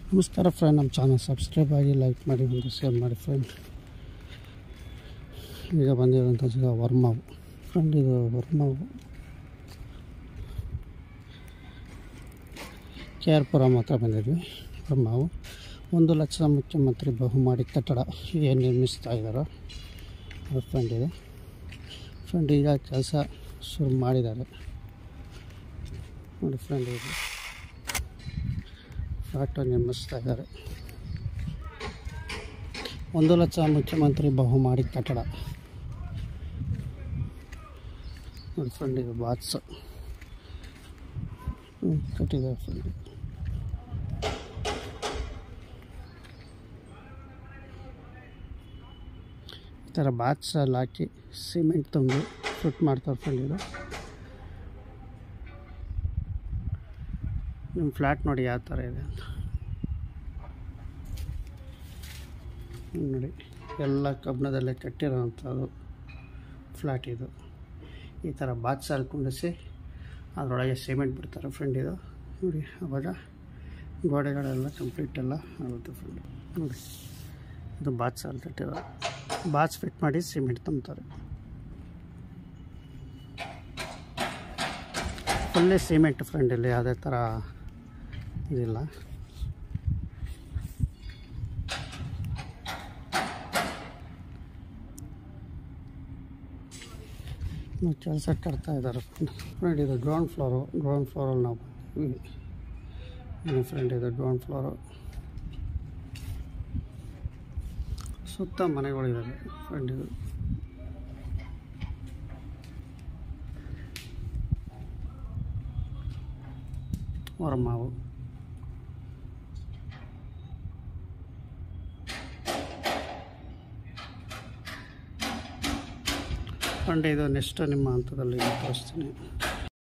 ನಮಸ್ಕಾರ ಫ್ರೆಂಡ್ ನಮ್ಮ channel subscribe ಆಗಿ ಲೈಕ್ ಮಾಡಿ ಒಂದು ಶೇರ್ ಮಾಡಿ ಫ್ರೆಂಡ್ ಈಗ ಬಂದಿರೋಂಥ ಜಾಗ ವರ್ಮಾವು ಫ್ರೆಂಡ್ ಇದು ವರ್ಮಾವು ಕೆ ಆರ್ ಪುರಂ ಹತ್ರ ಬಂದಿದ್ವಿ ವರ್ಮಾವು ಒಂದು ಲಕ್ಷ ಮುಖ್ಯಮಂತ್ರಿ ಬಹುಮಾಡಿ ಕಟ್ಟಡ ಏನು ನಿರ್ಮಿಸ್ತಾ ಇದ್ದಾರೋ ಅದು ಫ್ರೆಂಡ್ ಇದೆ ಫ್ರೆಂಡ್ ಈಗ ಕೆಲಸ ಶುರು ಮಾಡಿದ್ದಾರೆ ನೋಡಿ ಫ್ರೆಂಡ್ ಇದು ಫ್ಲಾಟ್ ನಿರ್ಮಿಸ್ತಾ ಇದ್ದಾರೆ ಒಂದು ಲಕ್ಷ ಮುಖ್ಯಮಂತ್ರಿ ಬಹುಮಾಡಿ ಕಟ್ಟಡ ನೋಡಿ ಫ್ರೆಂಡ್ ಇದು ಬಾತ್ಸ್ ಹ್ಮ್, ಕಟ್ಟಿದ್ದಾರೆ ಫ್ರೆಂಡ್ ಈ ಥರ ಬಾತ್ಸ್ ಅಲ್ಲಿ ಹಾಕಿ ಸಿಮೆಂಟ್ ತುಂಬಿ ಫಿಟ್ ಮಾಡ್ತಾರೆ ಫ್ರೆಂಡ್ ಇದು ನಿಮ್ಮ ಫ್ಲ್ಯಾಟ್ ನೋಡಿ ಯಾವ ಥರ ಇದೆ ಅಂತ ಹ್ಮ್, ನೋಡಿ ಎಲ್ಲ ಕಬ್ಬಿಣದಲ್ಲೇ ಕಟ್ಟಿರೋವಂಥದ್ದು ಫ್ಲ್ಯಾಟ್ ಇದು ಈ ಥರ ಬಾತ್ಸ್ ಅಲ್ಲಿ ಕುಂಡಿಸಿ ಅದರೊಳಗೆ ಸಿಮೆಂಟ್ ಬಿಡ್ತಾರೆ ಫ್ರೆಂಡ್ ಇದು ನೋಡಿ ಅವಾಗ ಗೋಡೆಗಳೆಲ್ಲ ಕಂಪ್ಲೀಟ್ ಎಲ್ಲ ಆಗುತ್ತೆ ಫ್ರೆಂಡ್ ನೋಡಿ ಇದು ಬಾತ್ಸ್ ಅಲ್ಲಿ ಕಟ್ಟಿರೋ ಬಾತ್ಸ್ ಫಿಟ್ ಮಾಡಿ ಸಿಮೆಂಟ್ ತುಂಬ್ತಾರೆ ಫುಲ್ಲೇ ಸಿಮೆಂಟ್ ಫ್ರೆಂಡ್ ಇಲ್ಲಿ ಯಾವುದೇ ಥರ ಇದಿಲ್ಲ ಕೆಲಸ ಕಟ್ತಾ ಇದ್ದಾರೆ ಫ್ರೆಂಡ್ ಇದು ಗ್ರೌಂಡ್ ಫ್ಲೋರು ಗ್ರೌಂಡ್ ಫ್ಲೋರಲ್ಲಿ ನಾವು ಬಂದಿದ್ವಿ ಫ್ರೆಂಡ್ ಇದು ಗ್ರೌಂಡ್ ಫ್ಲೋರು ಸುತ್ತ ಮನೆಗಳಿದ್ದಾವೆ ಫ್ರೆಂಡ್ ಇದು ಹೊರಮಾವು ಫ್ರೆಂಡ್ ಇದು ನೆಕ್ಸ್ಟ್ ನಿಮ್ಮ ಹಂತದಲ್ಲಿ ತೋರಿಸ್ತೀನಿ